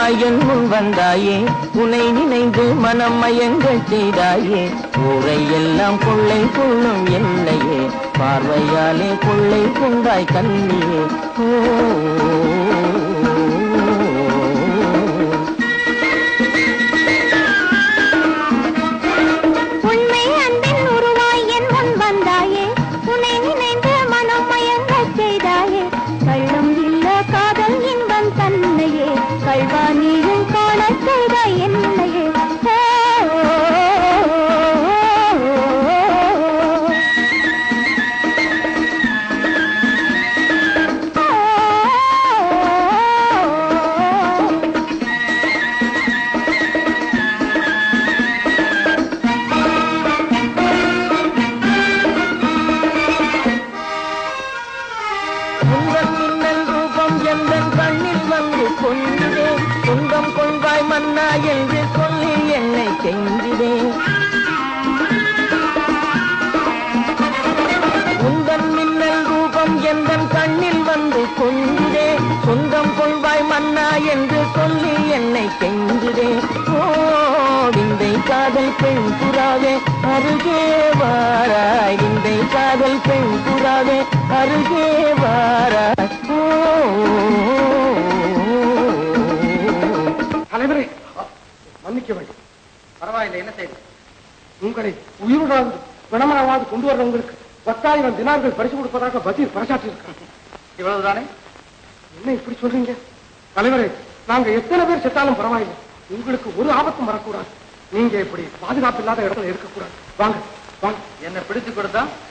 உருவாயன் முன் வந்தாயே உனை நினைந்து மனம் மயங்கச் செய்தாயே ஊரை எல்லாம் கொள்ளை கொள்ளும் எல்லையே பார்வையாலே கொள்ளை கொண்டாய் கண்ணியே ஓ உண்மை அன்பின் உருவாய் என் முன் வந்தாயே உன்னை நினைந்து மனம் மயங்கச் செய்தாயே கள்ளம் இல்ல காதல் இன்பம் தன்னையே கல்வாணியும் காணச் செய்தாய் என்னையே ஓ, உங்கள் மின்னல் ரூபம் எந்தன் கண்ணில் வந்து கொண்டதே துன்பம் கொள்வாய் மன்னா என்று சொல்லி என்னை கெஞ்சிதே உந்தன் மின்னல் ரூபம் எந்தன் கண்ணில் வந்து கொண்டதே சொந்தம் கொள்வாய் மன்னா என்று சொல்லி என்னை கெஞ்சுதே ஓ விந்தை காதல் பெண் புறாவே அருகே வாராய் விந்தை காதல் பெண் புறாவே அருகே வாராய் ஓ தலைவரே மன்னிக்க வேண்டும் பரவாயில்லை என்ன செய்து உங்களை உயிருடாவது குணமனவாது கொண்டு வர்றவங்களுக்கு பத்தாயிரம் தினார்கள் பரிசு கொடுப்பதாக பசீர் பறைசாற்றியிருக்காங்க இவ்வளவுதானே என்ன இப்படி சொல்றீங்க தலைவரே நாங்க எத்தனை பேர் செத்தாலும் பரவாயில்லை உங்களுக்கு ஒரு ஆபத்தும் வரக்கூடாது நீங்க இப்படி பாதுகாப்பு இல்லாத இடத்துல இருக்கக்கூடாது வாங்க வாங்க என்ன பிடிச்சு கொடுத்தா